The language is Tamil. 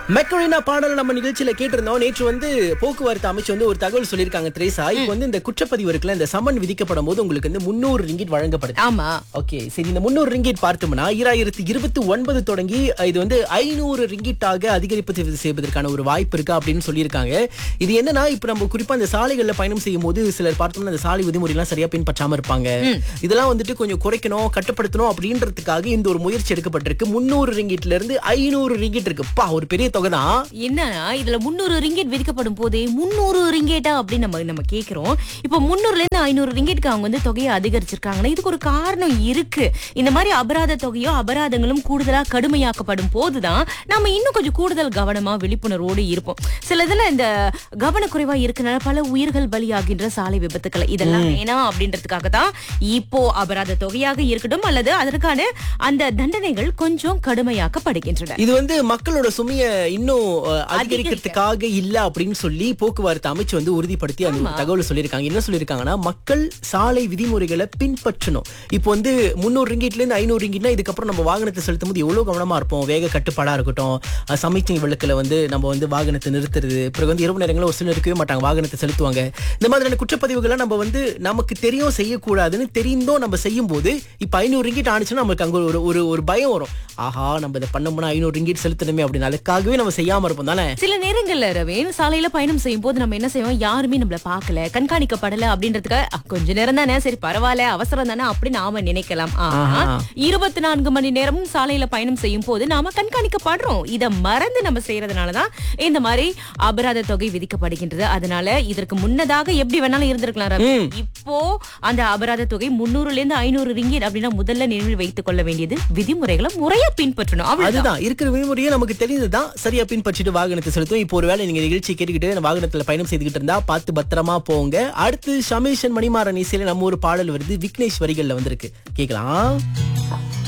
மெக்கரினா பாடல் நம்ம நிகழ்ச்சியில கேட்டிருந்தோம் நேற்று வந்து போக்குவரத்து அமைச்சு வந்து ஒரு தகவல் சொல்லியிருக்காங்க திரேசா இப்போ வந்து இந்த குற்றப்பதிவு இருக்குல்ல இந்த சம்மன் விதிக்கப்படும் போது உங்களுக்கு வந்து முன்னூறு ரிங்கிட் வழங்கப்படுது ஆமா ஓகே சரி இந்த முன்னூறு ரிங்கிட் பார்த்தோம்னா ஈராயிரத்தி இருபத்தி ஒன்பது தொடங்கி அஹ், இது வந்து ஐநூறு ரிங்கிட்டாக அதிகரிப்பு செய்வதற்கான ஒரு வாய்ப்பு இருக்கா அப்படின்னு சொல்லியிருக்காங்க இது என்னன்னா இப்ப நம்ம குறிப்பா இந்த சாலைகள்ல பயணம் செய்யும் போது சிலர் பார்த்தோம்னா இந்த சாலை விதிமுறைலாம் சரியா பின்பற்றாம இருப்பாங்க இதெல்லாம் வந்துட்டு கொஞ்சம் குறைக்கணும் கட்டுப்படுத்தணும் அப்படின்றதுக்காக இந்த ஒரு முயற்சி எடுக்கப்பட்டிருக்கு முன்னூறு ரிங்கிட்ல இருந்து ஐநூறு ரிங்கிட் இருக்கு பா ஒரு பெரிய தொகை தான் என்னன்னா இதுல முந்நூறு ரிங்கெட் விதிக்கப்படும் போதே முந்நூறு ரிங்கெட்டா அப்படின்னு நம்ம நம்ம கேக்குறோம் இப்போ முந்நூறுல இருந்து ஐநூறு ரிங்கெட்க்கு அவங்க வந்து தொகையை அதிகரிச்சிருக்காங்கன்னா இதுக்கு ஒரு காரணம் இருக்கு இந்த மாதிரி அபராத தொகையோ அபராதங்களும் கூடுதலா கடுமையாக்கப்படும் போதுதான் நம்ம இன்னும் கொஞ்சம் கூடுதல் கவனமா விழிப்புணர்வோடு இருப்போம் சில இதுல இந்த கவனக்குறைவா இருக்கனால பல உயிர்கள் பலியாகின்ற சாலை விபத்துக்கள் இதெல்லாம் வேணாம் அப்படின்றதுக்காக தான் இப்போ அபராத தொகையாக இருக்கட்டும் அல்லது அதற்கான அந்த தண்டனைகள் கொஞ்சம் கடுமையாக்கப்படுகின்றன இது வந்து மக்களோட சுமைய இன்னும் அஹ், அதிகரிக்கிறதுக்காக இல்ல அப்படின்னு சொல்லி போக்குவரத்து அமைச்சு வந்து உறுதிப்படுத்தி அந்த ஒரு தகவல் சொல்லியிருக்காங்க என்ன சொல்லியிருக்காங்கன்னா மக்கள் சாலை விதிமுறைகளை பின்பற்றணும் இப்போ வந்து முந்நூறு ரிங்கிட்ல இருந்து ஐநூறு ரிங்கிட்னா இதுக்கப்புறம் நம்ம வாகனத்தை செலுத்தும் போது எவ்வளவு கவனமா இருப்போம் வேக கட்டுப்பாடா இருக்கட்டும் அஹ், சமிக்ஞை விளக்குல வந்து நம்ம வந்து வாகனத்தை நிறுத்துறது பிறகு வந்து இரவு நேரங்களில் ஒரு சிலர் இருக்கவே மாட்டாங்க வாகனத்தை செலுத்துவாங்க இந்த மாதிரியான குற்றப்பதிவுகளை நம்ம வந்து நமக்கு தெரியும் செய்யக்கூடாதுன்னு தெரிந்தோம் நம்ம செய்யும் போது இப்ப ஐநூறு ரிங்கிட் ஆனிச்சுன்னா நமக்கு அங்க ஒரு ஒரு ஒரு பயம் வரும் ஆஹா நம்ம இதை பண்ணோம்னா ஐநூறு ரிங்கிட் செலுத்தணுமே அப்படின்னு அதுக்காகவே நம்ம செய்யாம இருப்போம் தானே சில நேரங்கள்ல ரவீன் சாலையில பயணம் செய்யும் போது நம்ம என்ன செய்வோம் யாருமே நம்மள பார்க்கல கண்காணிக்கப்படல அப்படின்றதுக்கு அஹ், கொஞ்ச நேரம் தானே சரி பரவாயில்ல அவசரம் தானே அப்படி நாம நினைக்கலாம் ஆனா ஆஹா. இருபத்தி நான்கு மணி நேரமும் சாலையில பயணம் செய்யும் போது நாம கண்காணிக்கப்படுறோம் இத மறந்து நம்ம செய்யறதுனாலதான் இந்த மாதிரி அபராத தொகை விதிக்கப்படுகின்றது அதனால இதற்கு முன்னதாக எப்படி வேணாலும் இருந்திருக்கலாம் ரவி இப்போ அந்த அபராத தொகை முன்னூறுல இருந்து ஐநூறு ரிங்கிட் அப்படின்னா முதல்ல நினைவில் வைத்துக் கொள்ள வேண்டியது விதிமுறைகளை முறையா பின்பற்றணும் அவ்வளவுதான் அதுதான் இருக்கிற விதிமுறையே நமக்கு தெரிஞ்சதுதான் சரியா பின்பற்றிட்டு வாகனத்தை செலுத்தும் இப்போ ஒருவேளை நீங்க நிகழ்ச்சி கேட்டுக்கிட்டு அந்த வாகனத்துல பயணம் செய்துகிட்டு இருந்தா பார்த்து பத்திரமா போங்க அடுத்து ஷமேஷன் மணிமாறன் இசையில நம்ம ஒரு பாடல் வருது விக்னேஷ் வரிகள்ல வந்திருக்கு கேக்கலாம்